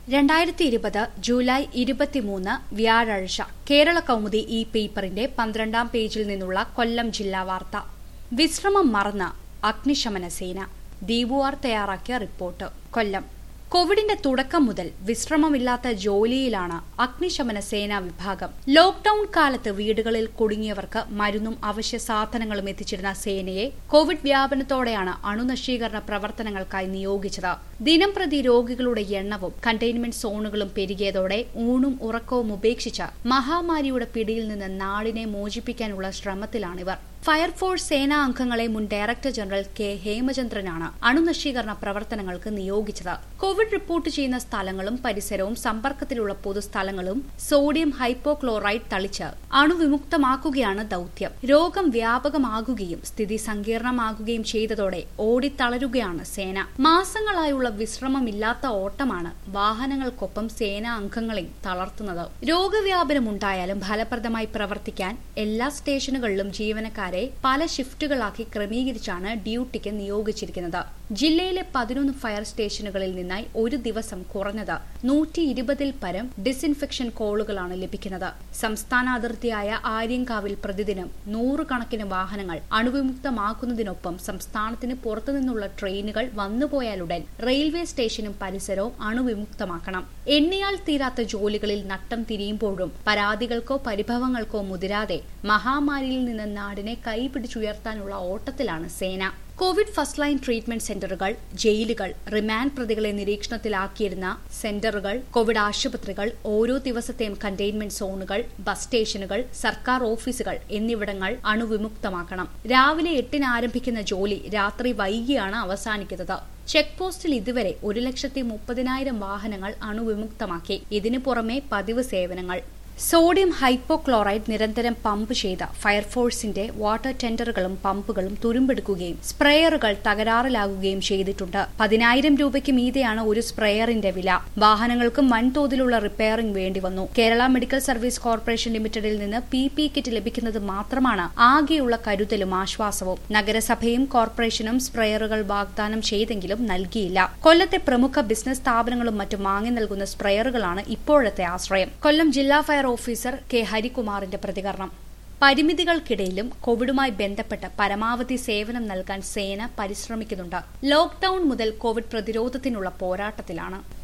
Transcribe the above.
രണ്ടായിരത്തി ഇരുപത് ജൂലൈ ഇരുപത്തിമൂന്ന് വ്യാഴാഴ്ച കേരള കൗമുദി ഈ പേപ്പറിന്റെ പന്ത്രണ്ടാം പേജിൽ നിന്നുള്ള കൊല്ലം ജില്ലാ വാർത്ത വിശ്രമം മറന്ന അഗ്നിശമന സേന ദീപുവാർ തയ്യാറാക്കിയ റിപ്പോർട്ട് കൊല്ലം കോവിഡിന്റെ തുടക്കം മുതൽ വിശ്രമമില്ലാത്ത ജോലിയിലാണ് അഗ്നിശമന സേനാ വിഭാഗം ലോക്ഡൌൺ കാലത്ത് വീടുകളിൽ കുടുങ്ങിയവർക്ക് മരുന്നും അവശ്യ സാധനങ്ങളും എത്തിച്ചിരുന്ന സേനയെ കോവിഡ് വ്യാപനത്തോടെയാണ് അണുനശീകരണ പ്രവർത്തനങ്ങൾക്കായി നിയോഗിച്ചത് ദിനംപ്രതി രോഗികളുടെ എണ്ണവും കണ്ടെയ്ൻമെന്റ് സോണുകളും പെരുകിയതോടെ ഊണും ഉറക്കവും ഉപേക്ഷിച്ച് മഹാമാരിയുടെ പിടിയിൽ നിന്ന് നാടിനെ മോചിപ്പിക്കാനുള്ള ശ്രമത്തിലാണിവർ ഫയർഫോഴ്സ് സേനാ അംഗങ്ങളെ മുൻ ഡയറക്ടർ ജനറൽ കെ ഹേമചന്ദ്രനാണ് അണുനശീകരണ പ്രവർത്തനങ്ങൾക്ക് നിയോഗിച്ചത് കോവിഡ് റിപ്പോർട്ട് ചെയ്യുന്ന സ്ഥലങ്ങളും പരിസരവും സമ്പർക്കത്തിലുള്ള പൊതുസ്ഥലങ്ങളും സോഡിയം ഹൈപ്പോക്ലോറൈഡ് തളിച്ച് അണുവിമുക്തമാക്കുകയാണ് ദൌത്യം രോഗം വ്യാപകമാകുകയും സ്ഥിതി സങ്കീർണമാകുകയും ചെയ്തതോടെ ഓടിത്തളരുകയാണ് സേന മാസങ്ങളായുള്ള വിശ്രമമില്ലാത്ത ഓട്ടമാണ് വാഹനങ്ങൾക്കൊപ്പം സേനാ അംഗങ്ങളെ തളർത്തുന്നത് രോഗവ്യാപനമുണ്ടായാലും ഫലപ്രദമായി പ്രവർത്തിക്കാൻ എല്ലാ സ്റ്റേഷനുകളിലും ജീവനക്കാരെ പല ഷിഫ്റ്റുകളാക്കി ക്രമീകരിച്ചാണ് ഡ്യൂട്ടിക്ക് നിയോഗിച്ചിരിക്കുന്നത് ജില്ലയിലെ പതിനൊന്ന് ഫയർ സ്റ്റേഷനുകളിൽ നിന്നായി ഒരു ദിവസം കുറഞ്ഞത് നൂറ്റി ഇരുപതിൽ പരം ഡിസിൻഫെക്ഷൻ കോളുകളാണ് ലഭിക്കുന്നത് സംസ്ഥാന അതിർത്തിയായ ആര്യങ്കാവിൽ പ്രതിദിനം നൂറുകണക്കിന് വാഹനങ്ങൾ അണുവിമുക്തമാക്കുന്നതിനൊപ്പം സംസ്ഥാനത്തിന് പുറത്തുനിന്നുള്ള ട്രെയിനുകൾ വന്നുപോയാലുടൻ റെയിൽവേ സ്റ്റേഷനും പരിസരവും അണുവിമുക്തമാക്കണം എണ്ണിയാൽ തീരാത്ത ജോലികളിൽ നട്ടം തിരിയുമ്പോഴും പരാതികൾക്കോ പരിഭവങ്ങൾക്കോ മുതിരാതെ മഹാമാരിയിൽ നിന്ന് നാടിനെ കൈപിടിച്ചുയർത്താനുള്ള ഓട്ടത്തിലാണ് സേന കോവിഡ് ഫസ്റ്റ് ലൈൻ ട്രീറ്റ്മെന്റ് സെന്ററുകൾ ജയിലുകൾ റിമാൻഡ് പ്രതികളെ നിരീക്ഷണത്തിലാക്കിയിരുന്ന സെന്ററുകൾ കോവിഡ് ആശുപത്രികൾ ഓരോ ദിവസത്തെയും കണ്ടെയ്ൻമെന്റ് സോണുകൾ ബസ് സ്റ്റേഷനുകൾ സർക്കാർ ഓഫീസുകൾ എന്നിവിടങ്ങൾ അണുവിമുക്തമാക്കണം രാവിലെ എട്ടിന് ആരംഭിക്കുന്ന ജോലി രാത്രി വൈകിയാണ് അവസാനിക്കുന്നത് ചെക്ക് പോസ്റ്റിൽ ഇതുവരെ ഒരു ലക്ഷത്തി മുപ്പതിനായിരം വാഹനങ്ങൾ അണുവിമുക്തമാക്കി ഇതിനു പുറമെ പതിവ് സേവനങ്ങൾ സോഡിയം ഹൈപ്പോക്ലോറൈഡ് നിരന്തരം പമ്പ് ചെയ്ത ഫയർഫോഴ്സിന്റെ വാട്ടർ ടെൻഡറുകളും പമ്പുകളും തുരുമ്പെടുക്കുകയും സ്പ്രേയറുകൾ തകരാറിലാകുകയും ചെയ്തിട്ടുണ്ട് പതിനായിരം രൂപയ്ക്ക് മീതെയാണ് ഒരു സ്പ്രേയറിന്റെ വില വാഹനങ്ങൾക്കും വൻതോതിലുള്ള റിപ്പയറിംഗ് വേണ്ടിവന്നു കേരള മെഡിക്കൽ സർവീസ് കോർപ്പറേഷൻ ലിമിറ്റഡിൽ നിന്ന് പി പി കിറ്റ് ലഭിക്കുന്നത് മാത്രമാണ് ആകെയുള്ള കരുതലും ആശ്വാസവും നഗരസഭയും കോർപ്പറേഷനും സ്പ്രേയറുകൾ വാഗ്ദാനം ചെയ്തെങ്കിലും നൽകിയില്ല കൊല്ലത്തെ പ്രമുഖ ബിസിനസ് സ്ഥാപനങ്ങളും മറ്റും വാങ്ങി നൽകുന്ന സ്പ്രേയറുകളാണ് ഇപ്പോഴത്തെ ആശ്രയം കൊല്ലം ജില്ലാ ഫയർ ഓഫീസർ കെ ഹരികുമാറിന്റെ പ്രതികരണം പരിമിതികൾക്കിടയിലും കോവിഡുമായി ബന്ധപ്പെട്ട് പരമാവധി സേവനം നൽകാൻ സേന പരിശ്രമിക്കുന്നുണ്ട് ലോക്ഡൌൺ മുതൽ കോവിഡ് പ്രതിരോധത്തിനുള്ള പോരാട്ടത്തിലാണ്